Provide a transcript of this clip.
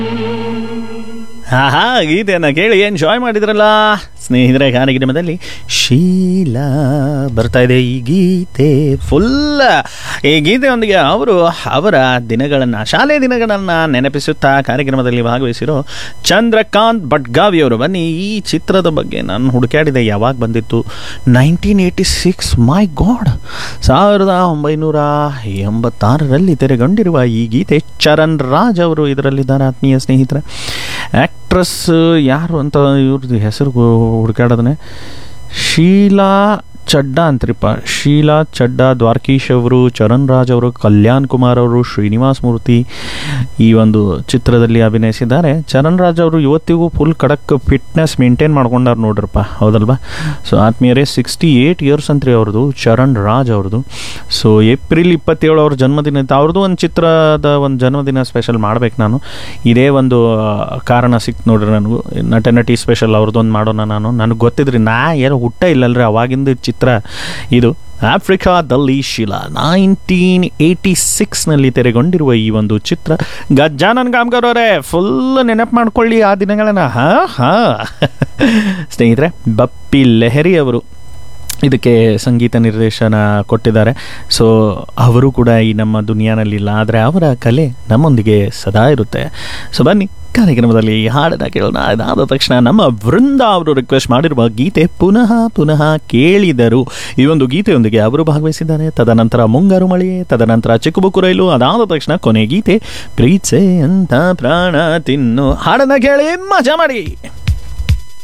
ಆಹಾ ಗೀತೆಯನ್ನು ಕೇಳಿ ಎಂಜಾಯ್ ಮಾಡಿದ್ರಲ್ಲ ಸ್ನೇಹಿತರೆ ಕಾರ್ಯಕ್ರಮದಲ್ಲಿ ಶೀಲಾ ಬರ್ತಾ ಇದೆ ಈ ಗೀತೆ ಫುಲ್ ಈ ಗೀತೆಯೊಂದಿಗೆ ಅವರು ಅವರ ದಿನಗಳನ್ನು ಶಾಲೆ ದಿನಗಳನ್ನು ನೆನಪಿಸುತ್ತಾ ಕಾರ್ಯಕ್ರಮದಲ್ಲಿ ಭಾಗವಹಿಸಿರೋ ಚಂದ್ರಕಾಂತ್ ಭಟ್ಗಾವಿ ಅವರು ಬನ್ನಿ ಈ ಚಿತ್ರದ ಬಗ್ಗೆ ನಾನು ಹುಡುಕಾಡಿದೆ ಯಾವಾಗ ಬಂದಿತ್ತು nineteen eighty six my God ಸಾವಿರದ ಒಂಬೈನೂರ ಎಂಬತ್ತಾರರಲ್ಲಿ ತೆರೆಗೊಂಡಿರುವ ಈ ಗೀತೆ ಚರಣ್ ರಾಜ್ ಅವರು ಇದರಲ್ಲಿದ್ದಾರೆ ಆತ್ಮೀಯ ಸ್ನೇಹಿತರೆ ಆ್ಯಕ್ಟ್ರೆಸ್ ಯಾರು ಅಂತ ಇವ್ರದ್ದು ಹೆಸರು ಹುಡುಕಾಡೋದನ್ನೇ ಶೀಲಾ ಚಡ್ಡಾ ಅಂತ್ರಿಪ್ಪ ಶೀಲಾ ಚಡ್ಡಾ ದ್ವಾರಕೀಶ್ ಅವರು ಚರಣ್ ರಾಜ್ ಅವರು ಕಲ್ಯಾಣ್ ಕುಮಾರ್ ಅವರು ಶ್ರೀನಿವಾಸ್ ಮೂರ್ತಿ ಈ ಒಂದು ಚಿತ್ರದಲ್ಲಿ ಅಭಿನಯಿಸಿದ್ದಾರೆ ಚರಣ್ ರಾಜ್ ಅವರು ಇವತ್ತಿಗೂ ಫುಲ್ ಕಡಕ್ ಫಿಟ್ನೆಸ್ ಮೇಂಟೈನ್ ಮಾಡ್ಕೊಂಡಾರ ನೋಡ್ರಪ್ಪ ಹೌದಲ್ವಾ ಸೊ ಆತ್ಮೀಯರೇ ಸಿಕ್ಸ್ಟಿ ಏಯ್ಟ್ ಇಯರ್ಸ್ ಅಂತ್ರಿ ಅವ್ರದ್ದು ಚರಣ್ ರಾಜ್ ಅವ್ರದ್ದು ಸೊ ಏಪ್ರಿಲ್ ಇಪ್ಪತ್ತೇಳು ಅವ್ರ ಜನ್ಮದಿನ ಇತ್ತು ಅವ್ರದ್ದು ಒಂದು ಚಿತ್ರದ ಒಂದು ಜನ್ಮದಿನ ಸ್ಪೆಷಲ್ ಮಾಡ್ಬೇಕು ನಾನು ಇದೇ ಒಂದು ಆ, ಕಾರಣ ಸಿಕ್ತು ನೋಡ್ರಿ ನನಗೂ ನಟ ನಟಿ ಸ್ಪೆಷಲ್ ಅವ್ರದ್ದೊಂದು ಮಾಡೋಣ ನಾನು ನನಗೆ ಗೊತ್ತಿದ್ರಿ ನಾ ಏನೋ ಹುಟ್ಟ ಇಲ್ಲಲ್ರಿ ಅವಾಗಿಂದ ಚಿತ್ರ ಇದು ಆಫ್ರಿಕಾದಲ್ಲಿ ಶಿಲಾ ನೈನ್ಟೀನ್ ಏಯ್ಟಿ ಸಿಕ್ಸ್ನಲ್ಲಿ ತೆರೆಗೊಂಡಿರುವ ಈ ಒಂದು ಚಿತ್ರ ಗಜಾನನ್ ಕಾಮ್ಗಾರ್ ಅವರೇ ಫುಲ್ ನೆನಪು ಮಾಡ್ಕೊಳ್ಳಿ ಆ ದಿನಗಳನ್ನು ಹಾ ಹಾ ಸ್ನೇಹಿತರೆ ಬಪ್ಪಿ ಲೆಹರಿ ಅವರು ಇದಕ್ಕೆ ಸಂಗೀತ ನಿರ್ದೇಶನ ಕೊಟ್ಟಿದ್ದಾರೆ ಸೊ ಅವರು ಕೂಡ ಈ ನಮ್ಮ ದುನಿಯಾನಲ್ಲಿಲ್ಲ ಆದರೆ ಅವರ ಕಲೆ ನಮ್ಮೊಂದಿಗೆ ಸದಾ ಇರುತ್ತೆ ಸೊ ಬನ್ನಿ ಕಾರ್ಯಕ್ರಮದಲ್ಲಿ ಈ ಹಾಡನ್ನು ಕೇಳೋಣ ಅದಾದ ತಕ್ಷಣ ನಮ್ಮ ವೃಂದ ಅವರು ರಿಕ್ವೆಸ್ಟ್ ಮಾಡಿರುವ ಗೀತೆ ಪುನಃ ಪುನಃ ಕೇಳಿದರು ಈ ಒಂದು ಗೀತೆಯೊಂದಿಗೆ ಅವರು ಭಾಗವಹಿಸಿದ್ದಾರೆ ತದನಂತರ ಮುಂಗಾರು ಮಳೆ ತದನಂತರ ಚಿಕ್ಕಬುಕ್ಕು ರೈಲು ಅದಾದ ತಕ್ಷಣ ಕೊನೆ ಗೀತೆ ಪ್ರೀತ್ಸೆ ಅಂತ ಪ್ರಾಣ ತಿನ್ನು ಹಾಡನ್ನ ಕೇಳಿ ಮಜಾ ಮಾಡಿ